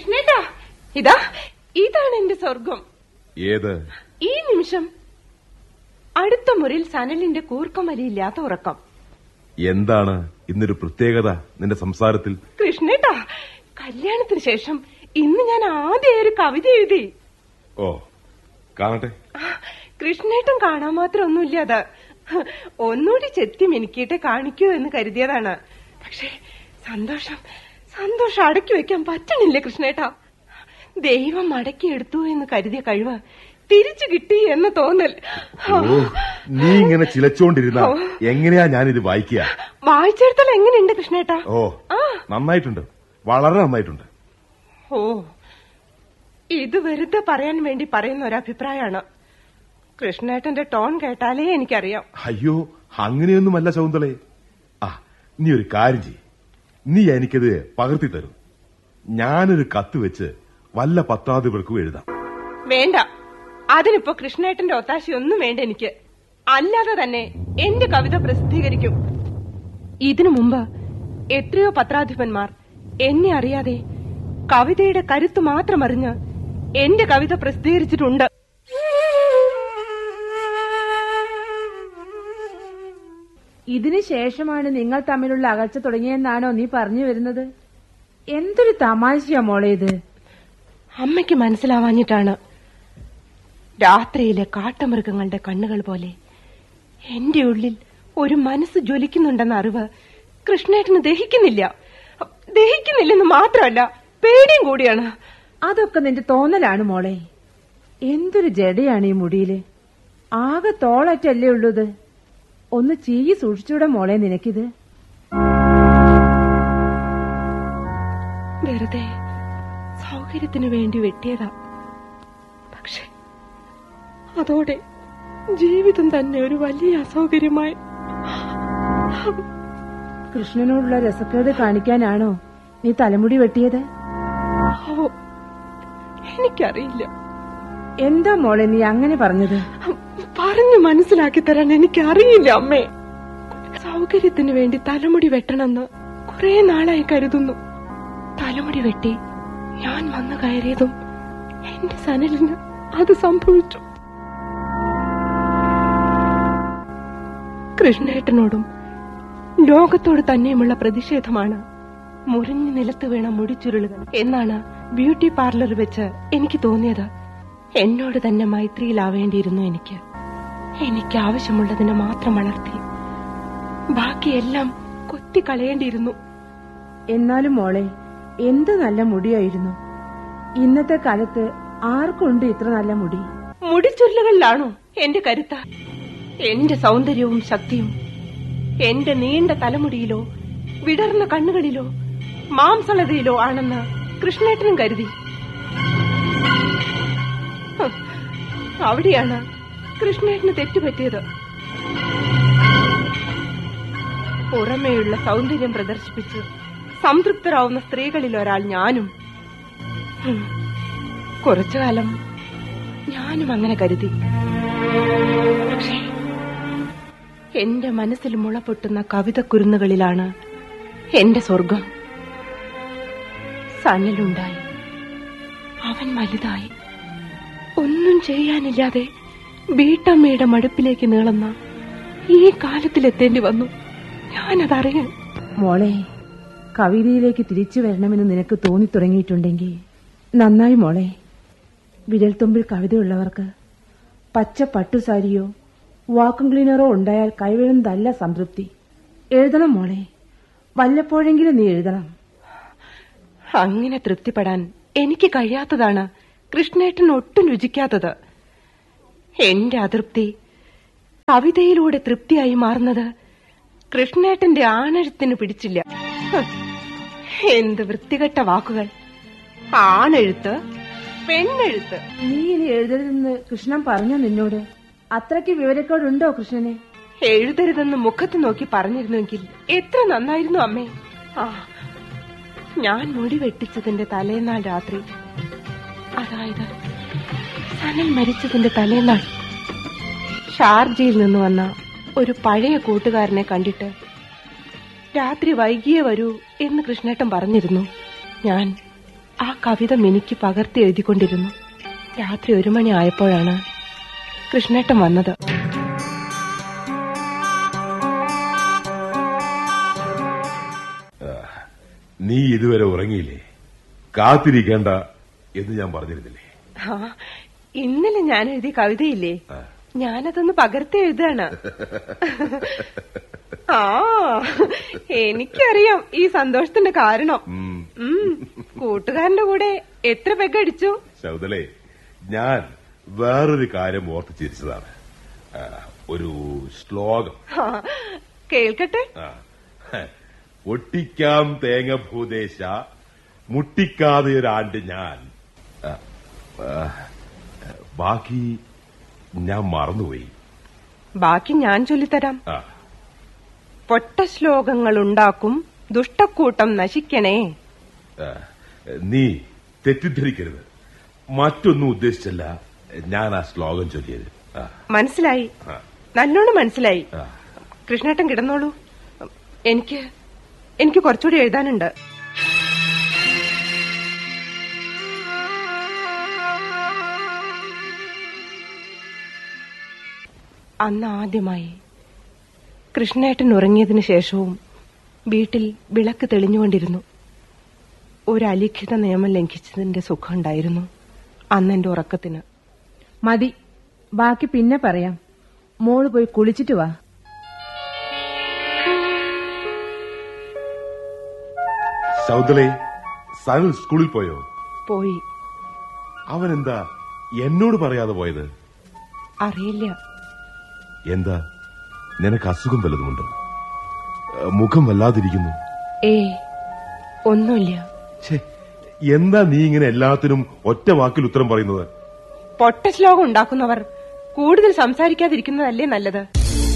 കൃഷ്ണേട്ടാ ഇതാ ഇതാണ് എന്റെ സ്വർഗം ഏത് ഈ നിമിഷം അടുത്ത മുറിയിൽ സനലിന്റെ കൂർക്കമലിയില്ലാത്ത ഉറക്കം എന്താണ് ഇന്നൊരു പ്രത്യേകത നിന്റെ സംസാരത്തിൽ കൃഷ്ണേട്ടാ കല്യാണത്തിന് ശേഷം ഇന്ന് ഞാൻ ആദ്യം ഒരു കവിത എഴുതി ഓ കാണട്ടെ ആ, കൃഷ്ണേട്ടൻ കാണാൻ മാത്രം ഒന്നുമില്ല അത് ഒന്നുകൂടി ചെത്തി മിനുക്കിയിട്ട് കാണിക്കൂ എന്ന് കരുതിയതാണ് പക്ഷേ സന്തോഷം സന്തോഷം അടക്കി വെക്കാൻ പറ്റണില്ല കൃഷ്ണേട്ടാ ദൈവം മടക്കിയെടുത്തു എന്ന് കരുതിയ കഴിവ് തിരിച്ചു കിട്ടി എന്ന് തോന്നൽ ഓ നീ ഇങ്ങനെ ചിലച്ചോണ്ടിരുന്ന എങ്ങനെയാ ഞാനിത് വായിക്കുക വായിച്ചെടുത്താൽ എങ്ങനെയുണ്ട് കൃഷ്ണേട്ടാ ഓ ആ നന്നായിട്ടുണ്ട് വളരെ നന്നായിട്ടുണ്ട് ഓ ഇത് വെറുതെ പറയാൻ വേണ്ടി പറയുന്ന ഒരു അഭിപ്രായമാണ് കൃഷ്ണേട്ടന്റെ ടോൺ കേട്ടാലേ എനിക്കറിയാം അയ്യോ അങ്ങനെയൊന്നുമല്ല ശകുന്തളെ ആ നീ ഒരു കാര്യം ചെയ് നീ എനിക്കത് പകർത്തി തരൂ ഞാനൊരു കത്ത് വെച്ച് വല്ല പത്രാധിപർക്കും എഴുതാം വേണ്ട അതിനിപ്പോ കൃഷ്ണേട്ടന്റെ ഒത്താശയൊന്നും വേണ്ട എനിക്ക് അല്ലാതെ തന്നെ എന്റെ കവിത പ്രസിദ്ധീകരിക്കും ഇതിനു മുമ്പ് എത്രയോ പത്രാധിപന്മാർ എന്നെ അറിയാതെ കവിതയുടെ കരുത്ത് മാത്രം അറിഞ്ഞ് എന്റെ കവിത പ്രസിദ്ധീകരിച്ചിട്ടുണ്ട് ഇതിനു ശേഷമാണ് നിങ്ങൾ തമ്മിലുള്ള അകൽച്ച തുടങ്ങിയെന്നാണോ നീ പറഞ്ഞു വരുന്നത് എന്തൊരു തമാശയാ മോളെ ഇത് അമ്മയ്ക്ക് മനസ്സിലാവാഞ്ഞിട്ടാണ് രാത്രിയിലെ കാട്ടമൃഗങ്ങളുടെ കണ്ണുകൾ പോലെ എന്റെ ഉള്ളിൽ ഒരു മനസ്സ് ജ്വലിക്കുന്നുണ്ടെന്ന അറിവ് കൃഷ്ണേട്ടന് ദഹിക്കുന്നില്ല ദഹിക്കുന്നില്ലെന്ന് മാത്രമല്ല പേടിയും കൂടിയാണ് അതൊക്കെ നിന്റെ തോന്നലാണ് മോളെ എന്തൊരു ജടയാണ് ഈ മുടിയില് ആകെ തോളറ്റല്ലേ ഉള്ളത് ഒന്ന് ചീകി സൂക്ഷിച്ചൂടെ മോളെ നിനക്കിത് വെറുതെ സൗകര്യത്തിന് വേണ്ടി വെട്ടിയതാ പക്ഷെ അതോടെ ജീവിതം തന്നെ ഒരു വലിയ അസൗകര്യമായി കൃഷ്ണനോടുള്ള രസക്കേട് കാണിക്കാനാണോ നീ തലമുടി വെട്ടിയത് ഓ എനിക്കറിയില്ല എന്താ മോളെ നീ അങ്ങനെ പറഞ്ഞത് പറഞ്ഞു മനസ്സിലാക്കി തരാൻ എനിക്കറിയില്ല അമ്മേ സൗകര്യത്തിന് വേണ്ടി തലമുടി വെട്ടണമെന്ന് കുറെ നാളായി കരുതുന്നു തലമുടി വെട്ടി ഞാൻ വന്നു കയറിയതും എന്റെ സനലിന് അത് സംഭവിച്ചു കൃഷ്ണേട്ടനോടും ലോകത്തോട് തന്നെയുമുള്ള പ്രതിഷേധമാണ് മുറിഞ്ഞു നിലത്ത് വീണ മുടിച്ചുരുളുകൾ എന്നാണ് ബ്യൂട്ടി പാർലർ വെച്ച് എനിക്ക് തോന്നിയത് എന്നോട് തന്നെ മൈത്രിയിലാവേണ്ടിയിരുന്നു എനിക്ക് എനിക്ക് ആവശ്യമുള്ളതിനെ മാത്രം വളർത്തി ബാക്കിയെല്ലാം കൊത്തിക്കളയേണ്ടിയിരുന്നു എന്നാലും മോളെ എന്ത് നല്ല മുടിയായിരുന്നു ഇന്നത്തെ കാലത്ത് ആർക്കുണ്ട് ഇത്ര നല്ല മുടി മുടിച്ചുരുളുകളിലാണോ എന്റെ കരുത്ത എന്റെ സൗന്ദര്യവും ശക്തിയും എന്റെ നീണ്ട തലമുടിയിലോ വിടർന്ന കണ്ണുകളിലോ മാംസളതയിലോ ആണെന്ന് കൃഷ്ണേട്ടനും കരുതി ഹ്, അവിടെയാണ് കൃഷ്ണേട്ടന് തെറ്റുപറ്റിയത് പുറമേയുള്ള സൗന്ദര്യം പ്രദർശിപ്പിച്ച് സംതൃപ്തരാവുന്ന സ്ത്രീകളിൽ ഒരാൾ ഞാനും ഹും, കുറച്ചുകാലം ഞാനും അങ്ങനെ കരുതി പക്ഷേ എന്റെ മനസ്സിൽ മുളപൊട്ടുന്ന കവിതക്കുരുന്നുകളിലാണ് എന്റെ സ്വർഗം സനലുണ്ടായി അവൻ വലുതായി ഒന്നും ചെയ്യാനില്ലാതെ വീട്ടമ്മയുടെ മടുപ്പിലേക്ക് നീളുന്ന ഈ കാലത്തിലെത്തേണ്ടി വന്നു ഞാനതറിയാൻ മോളെ കവിതയിലേക്ക് തിരിച്ചു വരണമെന്ന് നിനക്ക് തോന്നി തുടങ്ങിയിട്ടുണ്ടെങ്കിൽ നന്നായി മോളെ വിരൽത്തുമ്പിൽ കവിതയുള്ളവർക്ക് പച്ച പട്ടുസാരിയോ വാക്വം ക്ലീനറോ ഉണ്ടായാൽ കൈവഴുന്നതല്ല സംതൃപ്തി എഴുതണം മോളെ വല്ലപ്പോഴെങ്കിലും നീ എഴുതണം അങ്ങനെ തൃപ്തിപ്പെടാൻ എനിക്ക് കഴിയാത്തതാണ് കൃഷ്ണേട്ടൻ ഒട്ടും രുചിക്കാത്തത് എന്റെ അതൃപ്തി കവിതയിലൂടെ തൃപ്തിയായി മാറുന്നത് കൃഷ്ണേട്ടന്റെ ആണെഴുത്തിന് പിടിച്ചില്ല ഹ്, എന്ത് വൃത്തികെട്ട വാക്കുകൾ ആണെഴുത്ത് പെണ്ണെഴുത്ത് നീ ഇനി എഴുതരുതെന്ന് കൃഷ്ണൻ പറഞ്ഞോ നിന്നോട് അത്രയ്ക്ക് വിവരക്കേടുണ്ടോ കൃഷ്ണനെ എഴുതരുതെന്ന് മുഖത്ത് നോക്കി പറഞ്ഞിരുന്നെങ്കിൽ എത്ര നന്നായിരുന്നു അമ്മേ ആ ഞാൻ മുടി വെട്ടിച്ചതിന്റെ തലേന്നാൾ രാത്രി അതായത് സനൽ മരിച്ചതിന്റെ തലേന്നാൾ ഷാർജയിൽ നിന്ന് വന്ന ഒരു പഴയ കൂട്ടുകാരനെ കണ്ടിട്ട് രാത്രി വൈകിയേ വരൂ എന്ന് കൃഷ്ണേട്ടൻ പറഞ്ഞിരുന്നു ഞാൻ ആ കവിത മിനിക്ക് പകർത്തി എഴുതിക്കൊണ്ടിരുന്നു രാത്രി ഒരു മണി ആയപ്പോഴാണ് കൃഷ്ണേട്ടൻ വന്നത് നീ ഇതുവരെ ഉറങ്ങിയില്ലേ കാത്തിരിക്കേണ്ട എന്ന് ഞാൻ പറഞ്ഞിരുന്നില്ലേ ആ, ഇന്നലെ ഞാൻ എഴുതിയ കവിതയില്ലേ ആ. ഞാനതൊന്ന് പകർത്തി എഴുതാണ് ആ എനിക്കറിയാം ഈ സന്തോഷത്തിന്റെ കാരണം ഉം. ഉം, കൂട്ടുകാരന്റെ കൂടെ എത്ര പെഗടിച്ചു ശൗതലേ ഞാൻ വേറൊരു കാര്യം ഓർത്ത് ചിരിച്ചതാണ് ആ, ഒരു ശ്ലോകം ആ, കേൾക്കട്ടെ ആ. ഒട്ടിക്കാം തേങ്ങ ഭൂദേശ മുട്ടിക്കാതെ ഒരാണ്ട് ഞാൻ ആ, ആ, ബാക്കി ഞാൻ മറന്നുപോയി ബാക്കി ഞാൻ ചൊല്ലിത്തരാം ആ പൊട്ട ശ്ലോകങ്ങൾ ഉണ്ടാക്കും ദുഷ്ടക്കൂട്ടം നശിക്കണേ ആ, നീ തെറ്റിദ്ധരിക്കരുത് മറ്റൊന്നും ഉദ്ദേശിച്ചല്ല ഞാൻ ആ ശ്ലോകം ചൊല്ലിയത് ആ, മനസ്സിലായി ആ, നല്ലോണം മനസ്സിലായി ആ. കൃഷ്ണേട്ടൻ കിടന്നോളൂ എനിക്ക് എനിക്ക് കുറച്ചുകൂടി എഴുതാനുണ്ട് അന്ന് ആദ്യമായി കൃഷ്ണേട്ടൻ ഉറങ്ങിയതിനു ശേഷവും വീട്ടിൽ വിളക്ക് തെളിഞ്ഞുകൊണ്ടിരുന്നു ഒരു അലിഖിത നിയമം ലംഘിച്ചതിന്റെ സുഖമുണ്ടായിരുന്നു അന്ന് എന്റെ ഉറക്കത്തിന് മതി ബാക്കി പിന്നെ പറയാം മോള് പോയി കുളിച്ചിട്ട് വാ ശൗതലേ സനൽ സ്കൂളിൽ പോയോ പോയി അവൻ എന്താ എന്നോട് പറയാതെ പോയത് അറിയില്ല എന്താ നിനക്ക് അസുഖം വല്ലതുമുണ്ടോ ഏ, മുഖം വല്ലാതിരിക്കുന്നു ഏ ഒന്നുമില്ല ഛേ എന്താ നീ ഇങ്ങനെ എല്ലാത്തിനും ഒറ്റ വാക്കിൽ ഉത്തരം പറയുന്നത് പൊട്ട ശ്ലോകം ഉണ്ടാക്കുന്നവർ കൂടുതൽ സംസാരിക്കാതിരിക്കുന്നതല്ലേ നല്ലത്